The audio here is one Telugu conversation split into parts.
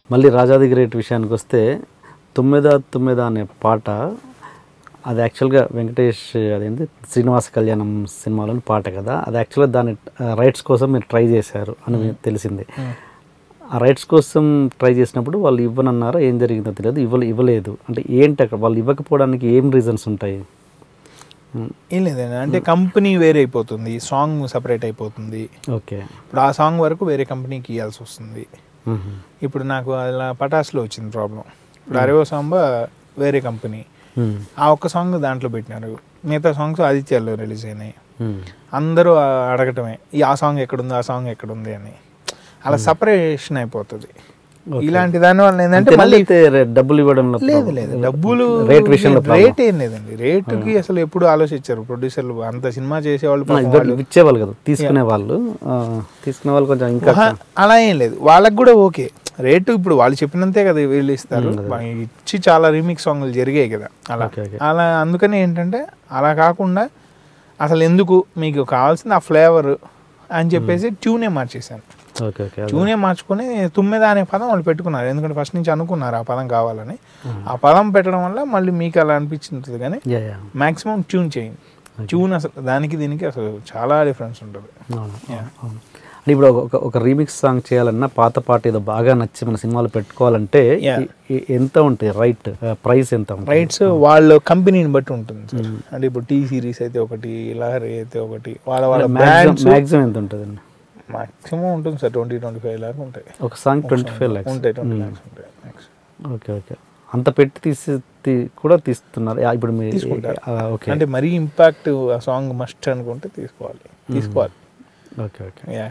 మళ్ళీ రాజాది గ్రేట్ విషయానికి వస్తే తొమ్మిద తొమ్మిద అనే పాట అది యాక్చువల్గా వెంకటేష్ అదేంటి శ్రీనివాస కళ్యాణం సినిమాలోని పాట కదా అది యాక్చువల్గా దాని రైట్స్ కోసం మీరు ట్రై చేశారు అని మీకు తెలిసింది ఆ రైట్స్ కోసం ట్రై చేసినప్పుడు వాళ్ళు ఇవ్వనన్నారా ఏం జరిగిందో తెలియదు ఇవ్వ ఇవ్వలేదు అంటే ఏంటి అక్కడ వాళ్ళు ఇవ్వకపోవడానికి ఏం రీజన్స్ ఉంటాయి ఉమ్, ఏం లేదండి అంటే కంపెనీ వేరే అయిపోతుంది సాంగ్ సపరేట్ అయిపోతుంది ఓకే ఇప్పుడు ఆ సాంగ్ వరకు వేరే కంపెనీకి ఇవ్వాల్సి వస్తుంది మ్మ్. ఇప్పుడు నాకు అలా పటాస్లో వచ్చింది ప్రాబ్లం ఇప్పుడు అరేవో సాంబ వేరే కంపెనీ మ్మ్. ఆ ఒక్క సాంగ్ దాంట్లో పెట్టినారు మిగతా సాంగ్స్ ఆదిత్యాల్లో రిలీజ్ అయినాయి మ్మ్. అందరూ ఆ అడగటమే ఈ ఆ సాంగ్ ఎక్కడుంది ఆ సాంగ్ ఎక్కడుంది అని అలా సపరేషన్ అయిపోతుంది ఇలాంటి దాని వల్ల ఏంటంటే అంటే మళ్ళీ మళ్ళీ రే- డబ్బులు ఇవ్వడంలో లేదు లేదు డబ్బులు రేట్ విషయంలో రేట్ ఏం లేదండి రేటుకి అసలు ఎప్పుడు ఆలోచించారు ప్రొడ్యూసర్లు అంత సినిమా చేసేవాళ్ళు పాపం ఇవ్వ- వాళ్ళు ఇచ్చేవాళ్ళు కదా తీసుకునే వాళ్ళు ఆ, తీసుకునే వాళ్ళు కొంచెం ఇంకా ఆహా, అలా ఏం లేదు వాళ్ళకి కూడా ఓకే రేటు ఇప్పుడు వాళ్ళు చెప్పినంతే కదా వీళ్ళు ఇస్తారు ఇచ్చి చాలా రీమిక్స్ సాంగ్లు జరిగాయి కదా అలా ఓకే, ఓకే. అలా అందుకని ఏంటంటే అలా కాకుండా అసలు ఎందుకు మీకు కావాల్సింది ఆ ఫ్లేవర్ అని చెప్పేసి ట్యూనే మార్చేశాను ఓకే ఓకే అదే. ట్యూనే మార్చుకొని తుమ్మెద అనే పదం వాళ్ళు పెట్టుకున్నారు ఎందుకంటే ఫస్ట్ నుంచి అనుకున్నారు ఆ పదం కావాలని ఆ పదం పెట్టడం వల్ల మళ్ళీ మీకు అలా అనిపించింది కానీ యా యా మాక్సిమం ట్యూన్ చేయండి ట్యూన్ అసలు దానికి దీనికి అసలు చాలా డిఫరెన్స్ ఉంటుంది అవును, అవును, అవును. అంటే ఇప్పుడు ఒక- ఒక ఒక రీమిక్స్ సాంగ్ చేయాలన్నా పాత పాట ఏదో బాగా నచ్చి మన సినిమాలో పెట్టుకోవాలంటే Yeah. ఎ- ఎ- ఎంత ఉంటుంది రైట్ ప్రైస్ ఎంత ఉంటుంది రైట్స్ వాళ్ళ కంపెనీని బట్టి ఉంటుంది సార్ అంటే ఇప్పుడు టీ సిరీస్ అయితే ఒకటి లహరి అయితే ఒకటి వాళ్ళ వాళ్ళ బ్రాండ్స్ మ్యాక్సిమం ఎంత ఉంటుంది మాక్సిమం ఉంటుంది sir twenty twenty five lakh ఉంటాయి ఒక సాంగ్ ట్వంటీ ఫైవ్ ల్యాక్స్ ఉంటాయి ట్వంటీ లాక్స్ ఉంటాయి max. ఓకే ఓకే అంత పెట్టి తీసి తీ- కూడా తీస్తున్నారు యా, ఇప్పుడు మీ తీసుకుంటారు. ఆ, ఓకే అంటే మరీ ఇంపాక్ట్ ఆ సాంగ్ మస్ట్ అనుకుంటే తీసుకోవాలి తీసుకోవాలి okay okay ya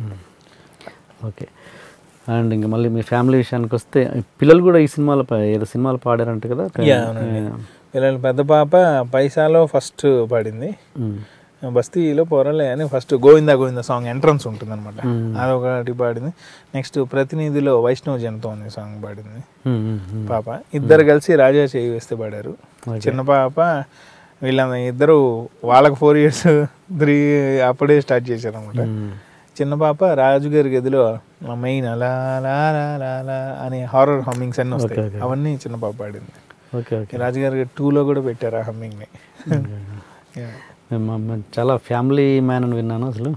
okay and ఇంకా మళ్ళీ మీ ఫ్యామిలీ విషయానికి వస్తే పిల్లలు కూడా ఈ సినిమాలో పా- ఏదో సినిమాలు పాడారంట కదా యా అవునండి పిల్లలు పెద్ద పాప పైసాలో ఫస్ట్ పాడింది ఉమ్. బస్తీలో పోరలే అని first Govinda Govinda song entrance ఉంటుంది అనమాట మ్మ్. అదొకటి పాడింది నెక్స్ట్ ప్రతినిధిలో వైష్ణవ్ జనతో అనే సాంగ్ పాడింది ఉమ్, ఉమ్, ఉమ్. పాప ఇద్దరు కలిసి రాజా చేయి వేస్తే పాడారు Okay. చిన్న పాప వీళ్ళ ఇద్దరు వాళ్ళకి ఫోర్ ఇయర్స్ త్రీ అప్పుడే స్టార్ట్ చేశారు అనమాట ఉమ్. చిన్న పాప రాజుగారి గదిలో మెయిన్ అలా లా లా లా లా అని హారర్ హమ్మింగ్స్ అన్నీ వస్తాయి Okay, okay. అవన్నీ చిన్న పాప పాడింది ఓకే ఓకే రాజుగారి టూలో కూడా పెట్టారు ఆ హమ్మింగ్ని మేము- మేము చాలా ఫ్యామిలీ మ్యాన్ అని విన్నాను అసలు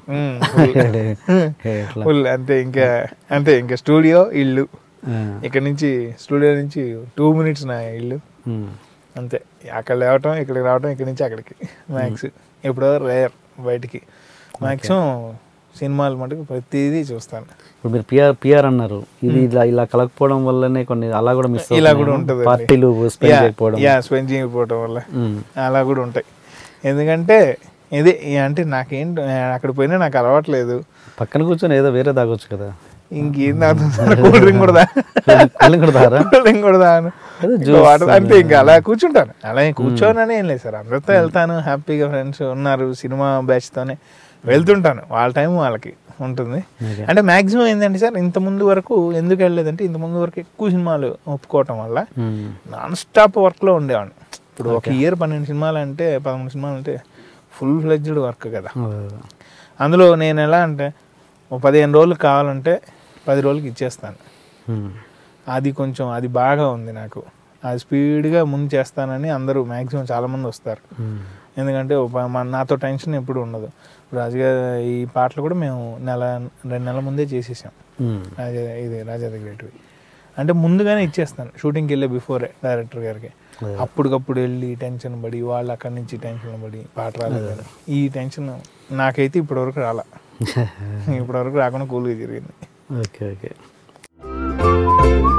ఎట్లా ఫుల్ అంతే ఇంకా అంతే ఇంకా స్టూడియో ఇల్లు ఆ, ఇక్కడ నుంచి స్టూడియో నుంచి టూ మినిట్స్ నా ఇల్లు ఉమ్. అంతే అక్కడ లేవటం ఇక్కడికి రావటం ఇక్కడ నుంచి అక్కడికి మ్యాక్స్ ఎప్పుడో రేర్ బయటికి మ్యాక్సిమం సినిమాలు మటుకు ప్రతిదీ చూస్తాను ఇప్పుడు మీరు పిఆర్ పిఆర్ అన్నారు ఇది ఇలా ఇలా కలగకపోవడం వల్లనే కొన్ని అలా కూడా మిస్ ఇలా కూడా ఉంటుంది పార్టీలు స్పెండ్ చేయకపోవడం యా స్పెండ్ చేయకపోవడం వల్ల ఉమ్. అలా కూడా ఉంటాయి ఎందుకంటే ఇది అంటే నాకేంటి అక్కడ పోయినా నాకు అలవాట్లేదు పక్కన కూర్చొని ఏదో వేరే తాగొచ్చు కదా ఇంకేం తాగుతుంది కూల్ డ్రింక్ కూడా కూలింగ్ కూడా తాగరా కూల్ డ్రింక్ కూడా తాగను ఏదో ఇంకా juice వాటర్ అంతే ఇంకా అలా కూర్చుంటాను అలా కూర్చోనని ఏం లేదు సార్ అందరితో వెళ్తాను హ్యాపీగా ఫ్రెండ్స్ ఉన్నారు సినిమా బ్యాచ్తోనే వెళ్తుంటాను వాళ్ళ టైం వాళ్ళకి ఉంటుంది Okay. అంటే మాక్సిమం ఏంటంటే సార్ ఇంత ముందు వరకు ఎందుకు వెళ్ళలేదంటే ఇంత ముందు వరకు ఎక్కువ సినిమాలు ఒప్పుకోవటం వల్ల ఉమ్. నాన్ స్టాప్ వర్క్లో ఉండేవాడిని ఇప్పుడు ఒక ఇయర్ పన్నెండు సినిమాలు అంటే పదమూడు సినిమాలు అంటే ఫుల్ ఫ్లెడ్జ్డ్ వర్క్ కదా అదే, అదే. అందులో నేను ఎలా అంటే ఒక పదిహేను రోజులు కావాలంటే పది రోజులకి ఇచ్చేస్తాను ఉమ్. అది కొంచెం అది బాగా ఉంది నాకు అది స్పీడ్గా ముందు చేస్తానని అందరూ మ్యాక్సిమం చాలామంది వస్తారు ఉమ్. ఎందుకంటే ఒక మన నాతో టెన్షన్ ఎప్పుడు ఉండదు ఇప్పుడు రాజుగారి ఈ పాటలు కూడా మేము నెల రెండు నెలల ముందే చేసేసాం ఉమ్. రాజా ఇది రాజా దగ్గరవి అంటే ముందుగానే ఇచ్చేస్తాను షూటింగ్కి వెళ్ళే బిఫోరే డైరెక్టర్ గారికి అదే. అప్పటికప్పుడు వెళ్ళి టెన్షన్ పడి వాళ్ళు అక్కడి నుంచి టెన్షన్ పడి పాట రాలేదు కదా. ఈ టెన్షన్ నాకైతే ఇప్పటివరకు రాలా ఇప్పటివరకు రాకుండా కూల్గా జరిగింది ఓకే ఓకే